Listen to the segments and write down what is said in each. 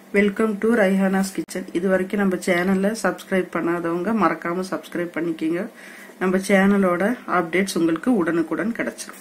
welcome to ரைஹானாஸ் kitchen இது வரைக்கும் நம்ம சேனலை சப்ஸ்கிரைப் பண்ணாதவங்க மறக்காம சப்ஸ்கிரைப் பண்ணிக்கோங்க நம்ம சேனலோட அப்டேட்ஸ் உங்களுக்கு உடனுக்குடன் கிடைச்சிரும்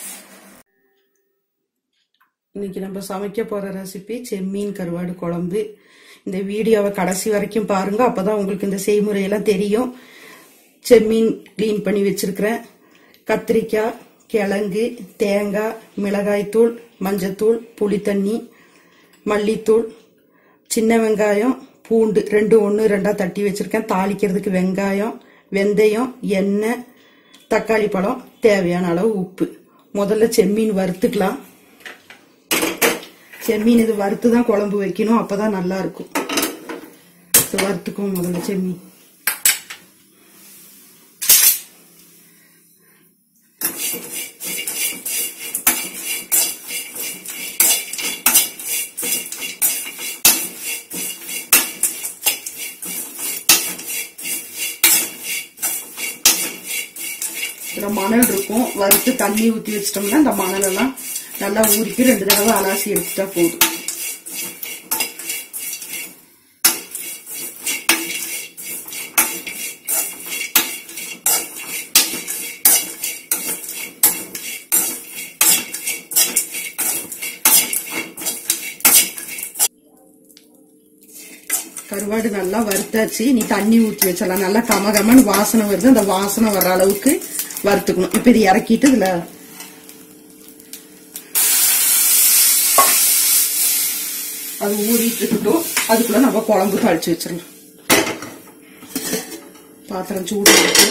இன்னைக்கு நம்ம சமைக்க போற ரெசிபி செம்மீன் கருவாடு குழம்பு இந்த வீடியோவை கடைசி வரைக்கும் பாருங்க அப்பதான் உங்களுக்கு இந்த செய்முறையெல்லாம் தெரியும் செம்மீன் க்ளீன் பண்ணி வச்சிருக்கிறேன் கத்திரிக்காய் கிழங்கு தேங்காய் மிளகாய்த்தூள் மஞ்சத்தூள் புளித்தண்ணி மல்லித்தூள் சின்ன வெங்காயம் பூண்டு ரெண்டு ஒன்று ரெண்டாக தட்டி வச்சிருக்கேன் தாளிக்கிறதுக்கு வெங்காயம் வெந்தயம் எண்ணெய் தக்காளி பழம் தேவையான அளவு உப்பு முதல்ல செம்மீன் வறுத்துக்கலாம் செம்மீன் இது வறுத்து தான் குழம்பு வைக்கணும் அப்பதான் நல்லா இருக்கும் இது வறுத்துக்கும் முதல்ல செம்மீன் இதுல மணல் இருக்கும் வறுத்து தண்ணி ஊற்றி வச்சிட்டோம்னா இந்த மணல் எல்லாம் நல்லா ஊறிக்கு ரெண்டு தடவை அலாசி எடுத்துட்டா போதும் கருவாடு நல்லா வறுத்தாச்சு நீ தண்ணி ஊற்றி வச்சிடலாம் நல்லா கம கமன்னு வாசனை வருது அந்த வாசனை வர்ற அளவுக்கு வறுத்துக்கணும் இப்ப இது இறக்கிட்டு இதுல அது ஊறிட்டு இருக்கட்டும் அதுக்குள்ள நம்ம குழம்பு தாளிச்சு வச்சிடலாம் பாத்திரம் சூடு இருக்கு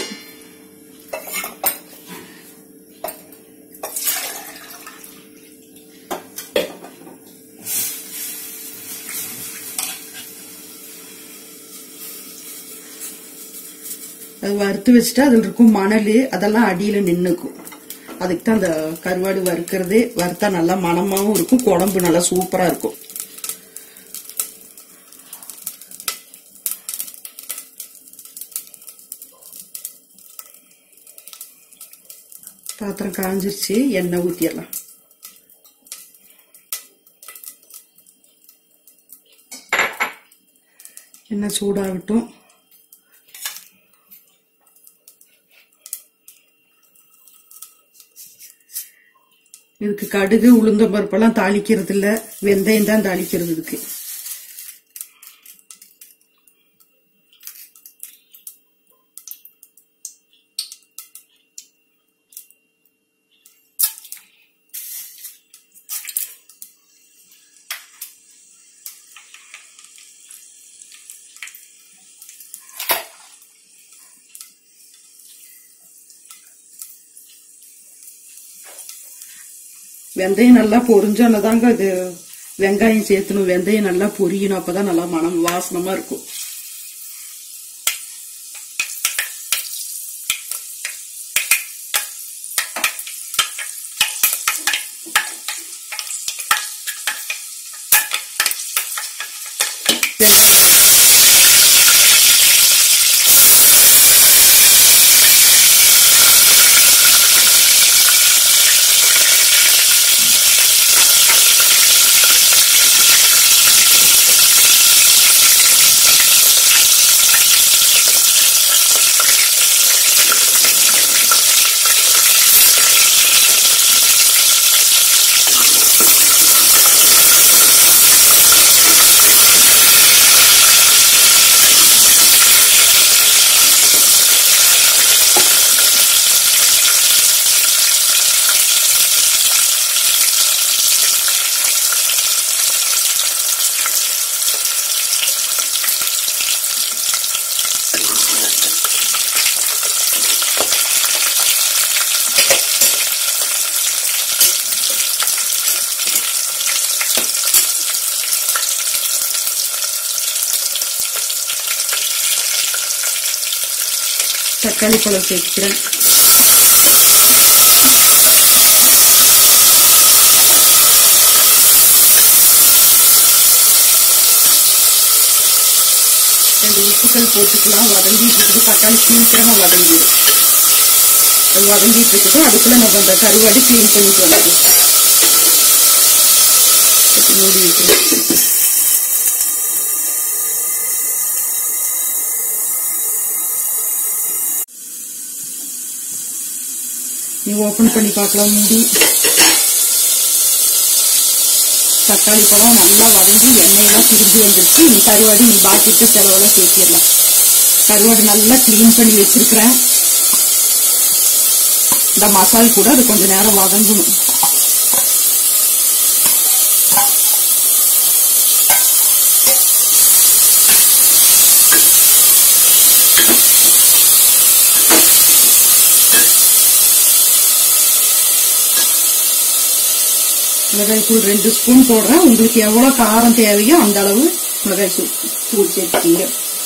அது வறுத்து வச்சுட்டு அதில் இருக்கும் மணல் அதெல்லாம் அடியில் நின்றுக்கும் அதுக்கு தான் அந்த கருவாடு வறுக்கிறது வறுத்தா நல்லா மணமாவும் இருக்கும் குழம்பு நல்லா சூப்பரா இருக்கும் பாத்திரம் காஞ்சிருச்சு எண்ணெய் ஊத்திடலாம் எண்ணெய் சூடாகட்டும் இதுக்கு கடுகு உளுந்த பருப்பெல்லாம் தாளிக்கிறது இல்ல வெந்தயம் தான் தாளிக்கிறது இதுக்கு வெந்தயம் நல்லா பொரிஞ்சோன்னதாங்க இது வெங்காயம் சேர்த்தணும் வெந்தயம் நல்லா பொரியணும் அப்பதான் நல்லா மனம் வாசனமா இருக்கும் தக்காளி பழம் சேர்க்கிறேன் ரெண்டு உப்புக்கள் போட்டுக்கலாம் வதங்கிட்டு இருக்குது தக்காளி சீக்கிரமா வதங்கிடும் அது வதங்கிட்டு இருக்கட்டும் அதுக்குள்ள நம்ம அந்த கருவாடி க்ளீன் பண்ணிட்டு வந்துடும் மூடி வைக்கிறேன் நீ ஓபன் பண்ணி பார்க்கலாம் மூடி தக்காளி பழம் நல்லா வதங்கி எண்ணெயெல்லாம் பிரிஞ்சு வந்துருச்சு நீ கருவாடு நீ பாக்கி இருக்க செலவெல்லாம் சேர்த்திடலாம் கருவாடு நல்லா க்ளீன் பண்ணி வச்சிருக்கிறேன் இந்த மசால் கூட அது கொஞ்ச நேரம் வதங்கணும் மிளகாய் தூள் ரெண்டு ஸ்பூன் போடுறேன் உங்களுக்கு எவ்வளவு காரம் தேவையோ அந்த அளவு மிளகாய் தூள் தூள் சேர்த்துக்கீங்க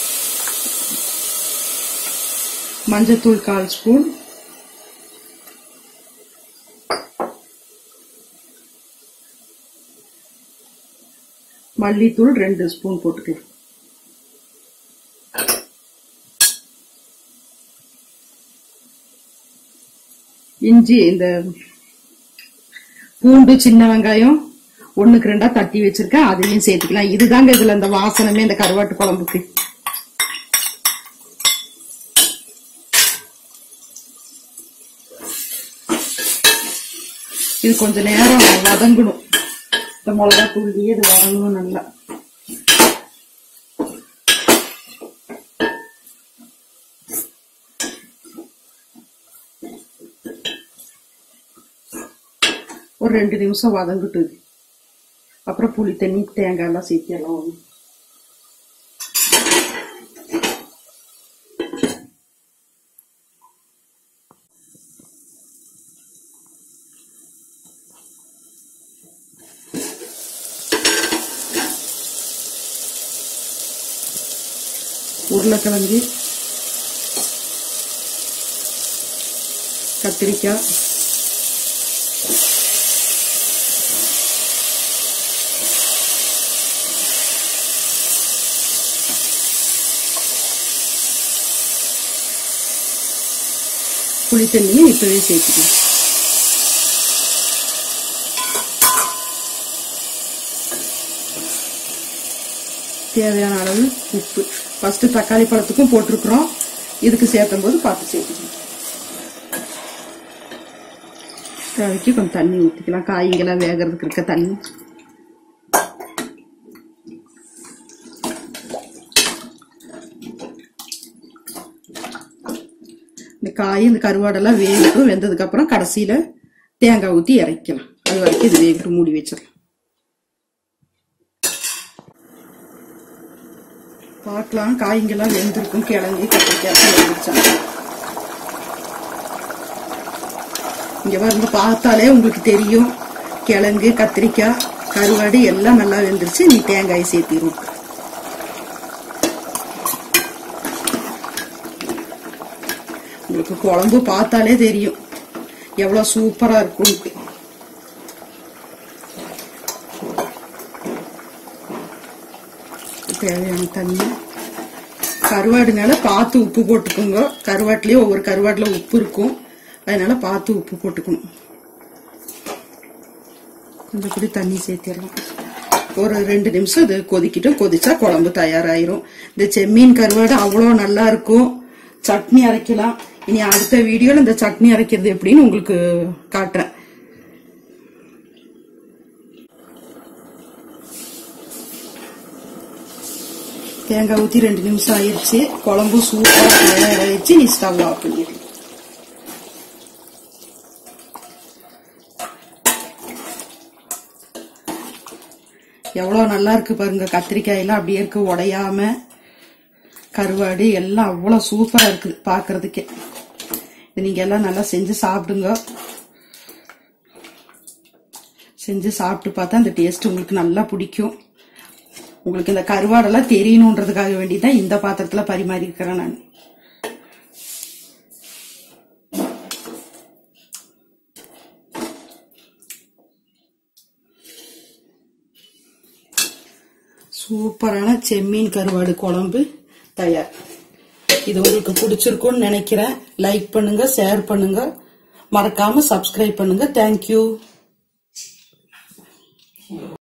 மஞ்சத்தூள் கால் ஸ்பூன் மல்லித்தூள் ரெண்டு ஸ்பூன் போட்டுக்கலாம் இஞ்சி இந்த பூண்டு சின்ன வெங்காயம் ஒண்ணுக்கு ரெண்டா தட்டி வச்சிருக்கேன் அதையும் சேர்த்துக்கலாம் இதுதாங்க இதுல இந்த வாசனமே இந்த கருவாட்டு குழம்புக்கு இது கொஞ்ச நேரம் வதங்கணும் இந்த மிளகா தூள்லயே இது வதங்கணும் நல்லா ஒரு ரெண்டு நிமிஷம் வதங்கிட்டு அப்புறம் புளி தண்ணி தேங்காய் எல்லாம் சேர்த்திடலாம் உருளைக்கிழங்கு கத்திரிக்காய் புளி தண்ணியும் இப்பவே சேர்த்துக்கலாம் தேவையான அளவு உப்பு ஃபர்ஸ்ட் தக்காளி பழத்துக்கும் போட்டிருக்கிறோம் இதுக்கு சேர்த்தும் போது பார்த்து சேர்த்துக்கணும் தேவைக்கு கொஞ்சம் தண்ணி ஊற்றிக்கலாம் காய்ங்கெல்லாம் வேகிறதுக்கு இருக்க தண்ணி இந்த காய் இந்த கருவாடெல்லாம் வேகட்டும் வெந்ததுக்கு அப்புறம் கடைசியில தேங்காய் ஊற்றி இறக்கலாம் அது வரைக்கும் இது வேகட்டும் மூடி வச்சிடலாம் பார்க்கலாம் காய்ங்கெல்லாம் வெந்திருக்கும் கிழங்கு கத்திரிக்காய் வெந்துருச்சாங்க இங்க பாருங்க பார்த்தாலே உங்களுக்கு தெரியும் கிழங்கு கத்திரிக்காய் கருவாடு எல்லாம் நல்லா வெந்துருச்சு நீ தேங்காய் சேர்த்திரும் உங்களுக்கு குழம்பு பார்த்தாலே தெரியும் எவ்வளவு சூப்பரா இருக்கும் தேவையான தண்ணி கருவாடுனால பார்த்து உப்பு போட்டுக்கோங்க கருவாட்டுலயே ஒவ்வொரு கருவாட்டுல உப்பு இருக்கும் அதனால பார்த்து உப்பு போட்டுக்கணும் கொஞ்சம் கூட தண்ணி சேர்த்திடலாம் ஒரு ரெண்டு நிமிஷம் இது கொதிக்கிட்டு கொதிச்சா குழம்பு தயாராயிரும் இந்த செம்மீன் கருவாடு அவ்வளோ நல்லா இருக்கும் சட்னி அரைக்கலாம் இனி அடுத்த வீடியோல இந்த சட்னி அரைக்கிறது எப்படின்னு உங்களுக்கு காட்டுறேன் தேங்காய் ஊத்தி ரெண்டு நிமிஷம் ஆயிடுச்சு குழம்பு சூப்பரா தயாராயிடுச்சு நீ ஸ்டவ் ஆஃப் பண்ணிடு எவ்வளவு நல்லா இருக்கு பாருங்க கத்திரிக்காய் எல்லாம் அப்படியே இருக்கு உடையாம கருவாடு எல்லாம் அவ்வளவு சூப்பரா இருக்குது பாக்குறதுக்கே இது நீங்க எல்லாம் நல்லா செஞ்சு சாப்பிடுங்க செஞ்சு சாப்பிட்டு பார்த்தா அந்த டேஸ்ட் உங்களுக்கு நல்லா பிடிக்கும் உங்களுக்கு இந்த கருவாடெல்லாம் தெரியணுன்றதுக்காக வேண்டிதான் இந்த பாத்திரத்துல பரிமாறி இருக்கிறேன் நான் சூப்பரான செம்மீன் கருவாடு குழம்பு தயார் இது உங்களுக்கு பிடிச்சிருக்கும்னு நினைக்கிறேன் லைக் பண்ணுங்க ஷேர் பண்ணுங்க மறக்காம சப்ஸ்கிரைப் பண்ணுங்க தேங்க்யூ